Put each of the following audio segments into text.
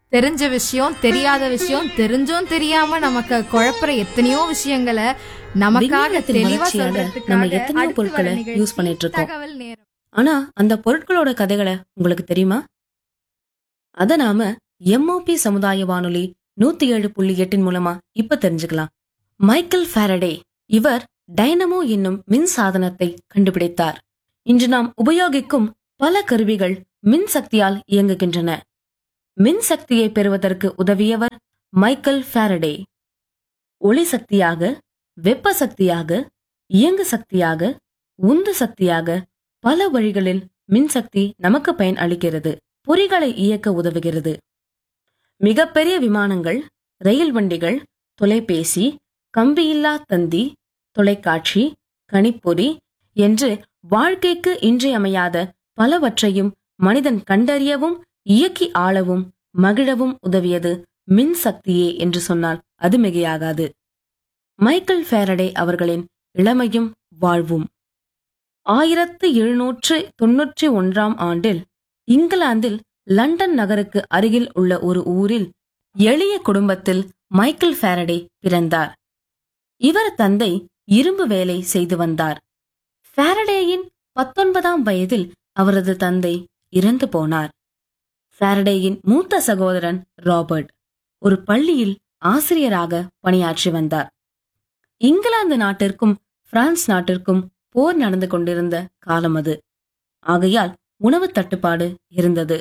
தெரிஞ்ச விஷயம் தெரியாத விஷயம் தெரிஞ்சும் தெரியாம நமக்கு குழப்புற எத்தனையோ விஷயங்களை நமக்காக விஞ்ஞானத்தின் தெளிவா வளர்ச்சியால சொல்றதுக்காக நம்ம எத்தனையோ அடுத்து பொருட்களை வர நிகழ்ச்சி யூஸ் பண்ணிட்டு இருக்கோம். தகவல் நேரம் ஆனா அந்த பொருட்களோட கதைகளை உங்களுக்கு தெரியுமா அத நாம எம்ஓபி சமுதாய வானொலி நூத்தி ஏழு புள்ளி எட்டின் மூலமா இப்ப தெரிஞ்சுக்கலாம் மைக்கேல் ஃபாரடே இவர் டைனமோ என்னும் மின் சாதனத்தை கண்டுபிடித்தார் இன்று நாம் உபயோகிக்கும் பல கருவிகள் மின் சக்தியால் இயங்குகின்றன மின் சக்தியை பெறுவதற்கு உதவியவர் மைக்கேல் ஃபாரடே ஒளி சக்தியாக வெப்ப சக்தியாக இயங்கு சக்தியாக உந்து சக்தியாக பல வழிகளில் மின்சக்தி நமக்கு பயன் அளிக்கிறது பொறிகளை இயக்க உதவுகிறது மிகப்பெரிய விமானங்கள் ரயில் வண்டிகள் தொலைபேசி கம்பியில்லா தந்தி தொலைக்காட்சி கணிப்பொறி என்று வாழ்க்கைக்கு இன்றியமையாத பலவற்றையும் மனிதன் கண்டறியவும் இயக்கி ஆளவும் மகிழவும் உதவியது மின் சக்தியே என்று சொன்னால் அது மிகையாகாது மைக்கேல் ஃபேரடே அவர்களின் இளமையும் வாழ்வும் ஆயிரத்து எழுநூற்று தொன்னூற்றி ஒன்றாம் ஆண்டில் இங்கிலாந்தில் லண்டன் நகருக்கு அருகில் உள்ள ஒரு ஊரில் எளிய குடும்பத்தில் மைக்கேல் ஃபாரடே பிறந்தார் இவர் தந்தை இரும்பு வேலை செய்து வந்தார் ஃபாரடேயின் பத்தொன்பதாம் வயதில் அவரது தந்தை இறந்து போனார் ஃபாரடேயின் மூத்த சகோதரன் ராபர்ட் ஒரு பள்ளியில் ஆசிரியராக பணியாற்றி வந்தார் இங்கிலாந்து நாட்டிற்கும் பிரான்ஸ் நாட்டிற்கும் போர் நடந்து கொண்டிருந்த காலம் அது ஆகையால் உணவு தட்டுப்பாடு இருந்தது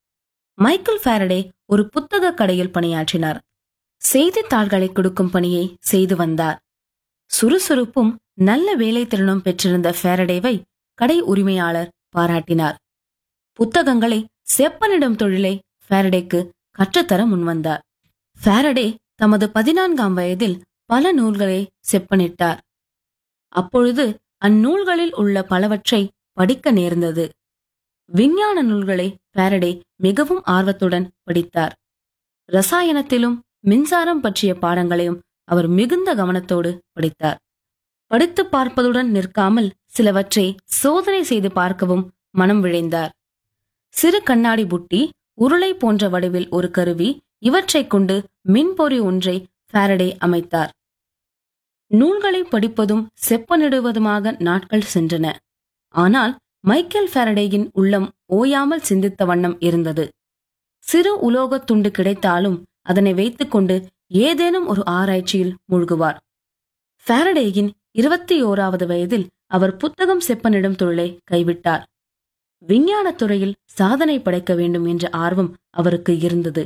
மைக்கேல் ஃபாரடே ஒரு புத்தக கடையில் பணியாற்றினார் செய்தித்தாள்களை கொடுக்கும் பணியை செய்து வந்தார் சுறுசுறுப்பும் நல்ல வேலை திறனும் பெற்றிருந்த ஃபாரடேவை கடை உரிமையாளர் பாராட்டினார் புத்தகங்களை செப்பனிடும் தொழிலை ஃபாரடேக்கு கற்றுத்தர முன்வந்தார் ஃபாரடே தமது பதினான்காம் வயதில் பல நூல்களை செப்பனிட்டார் அப்பொழுது அந்நூல்களில் உள்ள பலவற்றை படிக்க நேர்ந்தது விஞ்ஞான நூல்களை ஃபாரடே மிகவும் ஆர்வத்துடன் படித்தார் ரசாயனத்திலும் மின்சாரம் பற்றிய பாடங்களையும் அவர் மிகுந்த கவனத்தோடு படித்தார் படித்து பார்ப்பதுடன் நிற்காமல் சிலவற்றை சோதனை செய்து பார்க்கவும் மனம் விழைந்தார் சிறு கண்ணாடி புட்டி உருளை போன்ற வடிவில் ஒரு கருவி இவற்றைக் கொண்டு மின்பொறி ஒன்றை ஃபாரடே அமைத்தார் நூல்களை படிப்பதும் செப்பனிடுவதுமாக நாட்கள் சென்றன ஆனால் மைக்கேல் ஃபாரடேயின் உள்ளம் ஓயாமல் சிந்தித்த வண்ணம் இருந்தது சிறு உலோகத் துண்டு கிடைத்தாலும் அதனை வைத்துக்கொண்டு ஏதேனும் ஒரு ஆராய்ச்சியில் மூழ்குவார் ஃபாரடேயின் இருபத்தி ஓராவது வயதில் அவர் புத்தகம் செப்பனிடும் தொழிலை கைவிட்டார் விஞ்ஞானத் துறையில் சாதனை படைக்க வேண்டும் என்ற ஆர்வம் அவருக்கு இருந்தது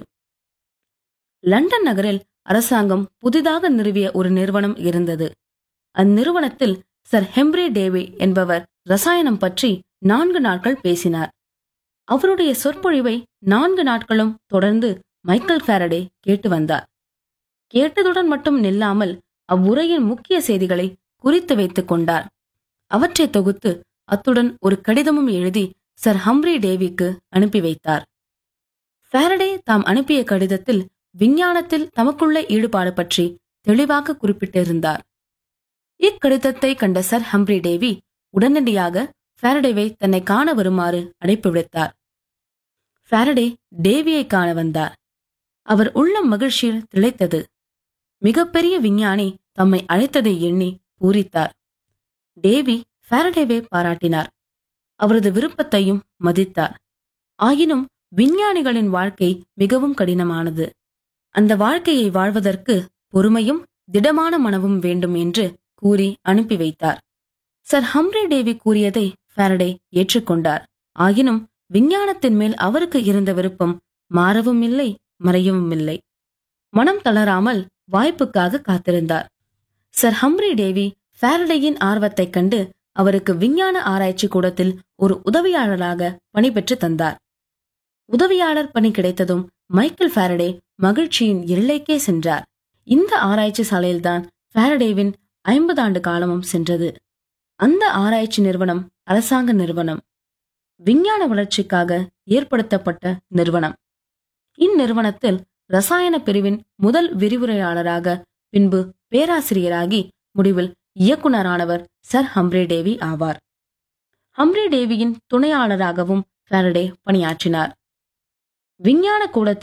லண்டன் நகரில் அரசாங்கம் புதிதாக நிறுவிய ஒரு நிறுவனம் இருந்தது அந்நிறுவனத்தில் சர் ஹெம்ரி டேவி என்பவர் ரசாயனம் பற்றி நான்கு நாட்கள் பேசினார் அவருடைய சொற்பொழிவை நான்கு நாட்களும் தொடர்ந்து மைக்கேல் ஃபாரடே கேட்டு வந்தார் கேட்டதுடன் மட்டும் நில்லாமல் அவ்வுரையின் முக்கிய செய்திகளை குறித்து வைத்துக் கொண்டார் அவற்றை தொகுத்து அத்துடன் ஒரு கடிதமும் எழுதி சர் ஹம்ரி டேவிக்கு அனுப்பி வைத்தார் ஃபாரடே தாம் அனுப்பிய கடிதத்தில் விஞ்ஞானத்தில் தமக்குள்ள ஈடுபாடு பற்றி தெளிவாக குறிப்பிட்டிருந்தார் இக்கடிதத்தை கண்ட சர் ஹம்ரி டேவி உடனடியாக ஃபாரடேவை தன்னை காண வருமாறு அழைப்பு விடுத்தார் ஃபாரடே டேவியை காண வந்தார் அவர் உள்ளம் மகிழ்ச்சியில் திளைத்தது மிகப்பெரிய விஞ்ஞானி தம்மை அழைத்ததை எண்ணி பூரித்தார் டேவி ஃபாரடேவை பாராட்டினார் அவரது விருப்பத்தையும் மதித்தார் ஆயினும் விஞ்ஞானிகளின் வாழ்க்கை மிகவும் கடினமானது அந்த வாழ்க்கையை வாழ்வதற்கு பொறுமையும் திடமான மனமும் வேண்டும் என்று கூறி அனுப்பி வைத்தார் சர் ஹம்ரி டேவி கூறியதை ஃபாரடே ஏற்றுக்கொண்டார் ஆயினும் விஞ்ஞானத்தின் மேல் அவருக்கு இருந்த விருப்பம் மாறவும் இல்லை மறையவும் இல்லை மனம் தளராமல் வாய்ப்புக்காக காத்திருந்தார் சர் ஹம்ரி டேவி ஃபாரடேயின் ஆர்வத்தைக் கண்டு அவருக்கு விஞ்ஞான ஆராய்ச்சி கூடத்தில் ஒரு உதவியாளராக பணிபெற்று தந்தார் உதவியாளர் பணி கிடைத்ததும் மைக்கேல் ஃபாரடே மகிழ்ச்சியின் எல்லைக்கே சென்றார் இந்த ஆராய்ச்சி சாலையில்தான் ஃபாரடேவின் ஐம்பது ஆண்டு காலமும் சென்றது அந்த ஆராய்ச்சி நிறுவனம் அரசாங்க நிறுவனம் விஞ்ஞான வளர்ச்சிக்காக ஏற்படுத்தப்பட்ட நிறுவனம் இந்நிறுவனத்தில் ரசாயன பிரிவின் முதல் விரிவுரையாளராக பின்பு பேராசிரியராகி முடிவில் இயக்குனரானவர் சர் ஹம்ரே டேவி ஆவார் ஹம்ரே டேவியின் துணையாளராகவும் ஃபாரடே பணியாற்றினார் விஞ்ஞான கூடத்தில்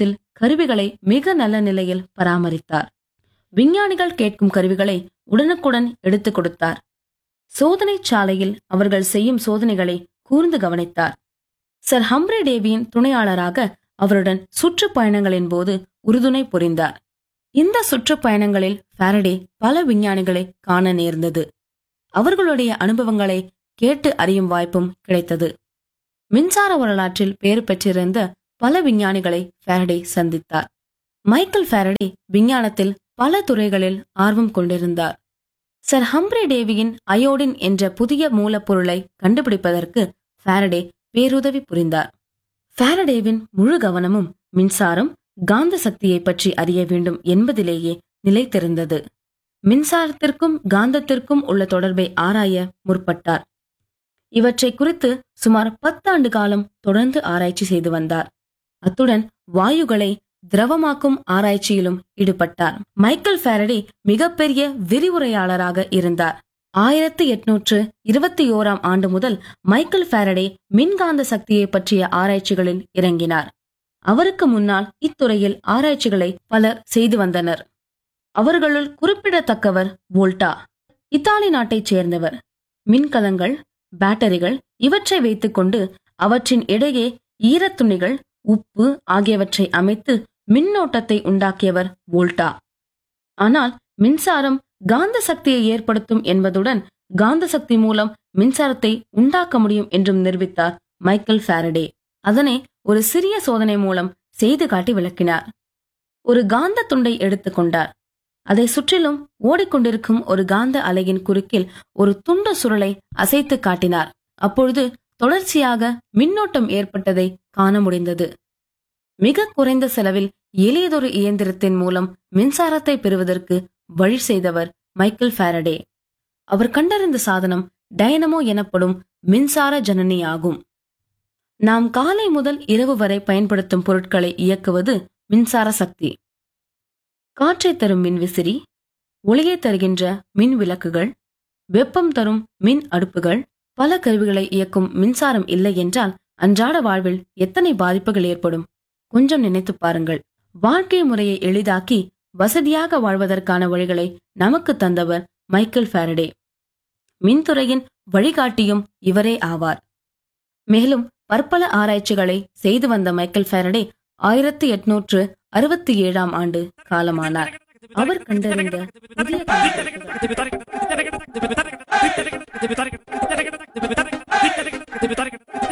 கருவிகளை மிக நல்ல நிலையில் பராமரித்தார் விஞ்ஞானிகள் கேட்கும் கருவிகளை உடனுக்குடன் எடுத்துக் கொடுத்தார் சோதனை சாலையில் அவர்கள் செய்யும் சோதனைகளை கூர்ந்து கவனித்தார் சர் ஹம்ப்ரே டேவியின் துணையாளராக அவருடன் சுற்றுப்பயணங்களின் போது உறுதுணை புரிந்தார் இந்த சுற்றுப்பயணங்களில் ஃபாரடே பல விஞ்ஞானிகளை காண நேர்ந்தது அவர்களுடைய அனுபவங்களை கேட்டு அறியும் வாய்ப்பும் கிடைத்தது மின்சார வரலாற்றில் பெயர் பெற்றிருந்த பல விஞ்ஞானிகளை ஃபாரடே சந்தித்தார் மைக்கேல் ஃபாரடே விஞ்ஞானத்தில் பல துறைகளில் ஆர்வம் கொண்டிருந்தார் சர் ஹம்ப்ரே டேவியின் அயோடின் என்ற புதிய மூலப்பொருளை கண்டுபிடிப்பதற்கு ஃபாரடே பேருதவி புரிந்தார் ஃபாரடேவின் முழு கவனமும் மின்சாரம் காந்த சக்தியை பற்றி அறிய வேண்டும் என்பதிலேயே நிலைத்திருந்தது மின்சாரத்திற்கும் காந்தத்திற்கும் உள்ள தொடர்பை ஆராய முற்பட்டார் இவற்றை குறித்து சுமார் பத்தாண்டு காலம் தொடர்ந்து ஆராய்ச்சி செய்து வந்தார் அத்துடன் வாயுகளை திரவமாக்கும் ஆராய்ச்சியிலும் ஈடுபட்டார் மைக்கேல் ஃபாரடே மிகப்பெரிய விரிவுரையாளராக இருந்தார் ஆயிரத்தி எட்நூற்று இருபத்தி ஓராம் ஆண்டு முதல் மைக்கேல் ஃபாரடே மின்காந்த சக்தியை பற்றிய ஆராய்ச்சிகளில் இறங்கினார் அவருக்கு முன்னால் இத்துறையில் ஆராய்ச்சிகளை பலர் செய்து வந்தனர் அவர்களுள் குறிப்பிடத்தக்கவர் வோல்டா இத்தாலி நாட்டைச் சேர்ந்தவர் மின்கலங்கள் பேட்டரிகள் இவற்றை வைத்துக்கொண்டு அவற்றின் இடையே ஈரத்துணிகள் உப்பு ஆகியவற்றை அமைத்து மின்னோட்டத்தை உண்டாக்கியவர் வோல்டா ஆனால் மின்சாரம் காந்த சக்தியை ஏற்படுத்தும் என்பதுடன் காந்த சக்தி மூலம் மின்சாரத்தை உண்டாக்க முடியும் என்றும் நிரூபித்தார் மைக்கேல் ஃபாரடே அதனை ஒரு சிறிய சோதனை மூலம் செய்து காட்டி விளக்கினார் ஒரு காந்த துண்டை எடுத்துக்கொண்டார் அதை சுற்றிலும் ஓடிக்கொண்டிருக்கும் ஒரு காந்த அலையின் குறுக்கில் ஒரு துண்டு சுருளை அசைத்து காட்டினார் அப்பொழுது தொடர்ச்சியாக மின்னோட்டம் ஏற்பட்டதை காண முடிந்தது மிக குறைந்த செலவில் எளியதொரு இயந்திரத்தின் மூலம் மின்சாரத்தை பெறுவதற்கு வழி செய்தவர் மைக்கேல் ஃபாரடே அவர் கண்டறிந்த சாதனம் டைனமோ எனப்படும் மின்சார ஜனனி ஆகும் நாம் காலை முதல் இரவு வரை பயன்படுத்தும் பொருட்களை இயக்குவது மின்சார சக்தி காற்றை தரும் மின்விசிறி ஒளியை தருகின்ற மின் விளக்குகள் வெப்பம் தரும் மின் அடுப்புகள் பல கருவிகளை இயக்கும் மின்சாரம் இல்லை என்றால் அன்றாட வாழ்வில் எத்தனை பாதிப்புகள் ஏற்படும் கொஞ்சம் நினைத்து பாருங்கள் வாழ்க்கை முறையை எளிதாக்கி வசதியாக வாழ்வதற்கான வழிகளை நமக்கு தந்தவர் மைக்கேல் ஃபாரடே மின்துறையின் வழிகாட்டியும் இவரே ஆவார் மேலும் பற்பல ஆராய்ச்சிகளை செய்து வந்த மைக்கேல் ஃபாரடே ஆயிரத்தி எட்நூற்று அறுபத்தி ஏழாம் ஆண்டு காலமானார் அவர் கண்டறிந்த புதிய கண்டுபிடிப்புகள்